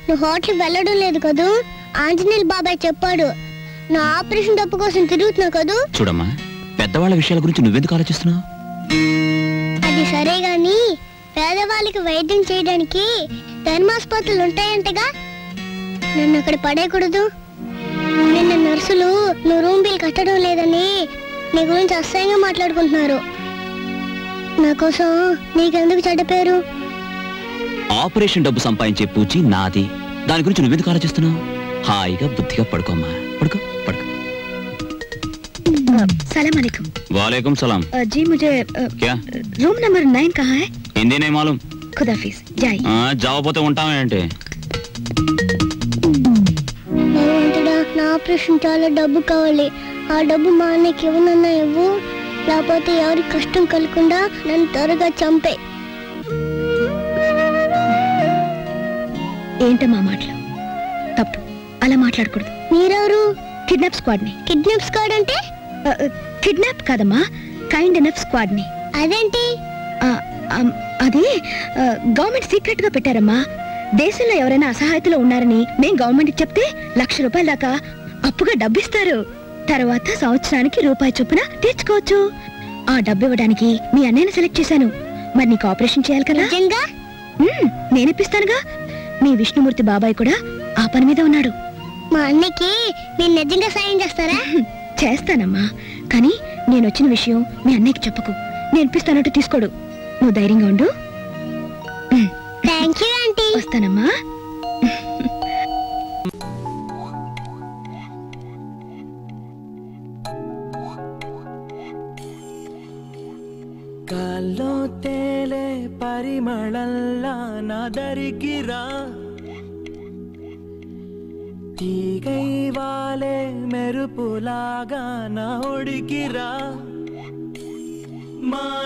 నువ్వు హోటల్కి వెళ్ళడం లేదు కదూ ఆంజనేయులు బాబాయ్ చెప్పాడు నా ఆపరేషన్ డబ్బు కోసం తిరుగుతున్నావు కదూ చూడమ్మా పెద్దవాళ్ళ విషయాల గురించి నువ్వెందుకు ఆలోచిస్తున్నావు అది సరే గాని పేదవాళ్ళకి వైద్యం చేయడానికి ధర్మాసుపత్రులు ఉంటాయంటగా నన్ను అక్కడ పడేయకూడదు నిన్న నర్సులు నువ్వు రూమ్ బిల్ కట్టడం లేదని నీ గురించి అసహ్యంగా మాట్లాడుకుంటున్నారు నా కోసం నీకెందుకు చెడ్డ పేరు ఆపరేషన్ డబ్బు సంపాదించే పూచి నాది దాని గురించి నువ్వెందుకు ఆలోచిస్తున్నావు హాయిగా బుద్ధిగా పడుకోమ్మా పడుకో పడుకో सलाम अलैकुम वालेकुम सलाम अ, जी मुझे अ, क्या रूम नंबर नाइन कहाँ है హిందీ నే మాలూం खुदाफिज जाइए ఆ, జావపోతే ఉంటామేంటి భగవంతుడా నా ఆపరేషన్ చాలా డబ్బు కావాలి ఆ డబ్బు మా అన్నకి ఇవ్వనన్నా ఇవ్వు లేకపోతే ఎవరికి కష్టం కలగకుండా నన్ను త్వరగా చంపే ఏంటమ్మా మాటలు తప్పు అలా మాట్లాడకూడదు మీరెవరు కిడ్నాప్ స్క్వాడ్ ని కిడ్నాప్ స్క్వాడ్ అంటే కిడ్నాప్ కాదమ్మా కైండ్ ఎనఫ్ స్క్వాడ్ ని అదేంటి ఆ, ఆమ్, అది ఆ, గవర్నమెంట్ సీక్రెట్ గా పెట్టారమ్మా దేశంలో ఎవరైనా అసహాయతలో ఉన్నారని మేం గవర్నమెంట్ చెప్తే లక్ష రూపాయల దాకా అప్పుగా డబ్బిస్తారు తర్వాత సంవత్సరానికి రూపాయి చొప్పున తీర్చుకోవచ్చు ఆ డబ్బు ఇవ్వడానికి మీ అన్నయ్యని సెలెక్ట్ చేశాను మరి నీకు ఆపరేషన్ చేయాలి కదా నిజంగా మ్మ్, నేనిప్పిస్తానుగా మీ విష్ణుమూర్తి బాబాయ్ కూడా ఆ పని మీద ఉన్నాడు మా అన్నకి మీరు నిజంగా సాయం చేస్తారా హ్మ్, చేస్తానమ్మా కానీ నేను వచ్చిన విషయం మీ అన్నయ్యకి చెప్పకు నేను ఇప్పిస్తానంటూ తీసుకోడు నువ్వు ధైర్యంగా ఉండు హ్మ్, థ్యాంక్ యూ ఆంటీ వస్తానమ్మా గాల్లో తేలే పరిమళల్లా నాదరికిరా తీగై వాలే మెరుపులాగా నా ఒడికిరా మా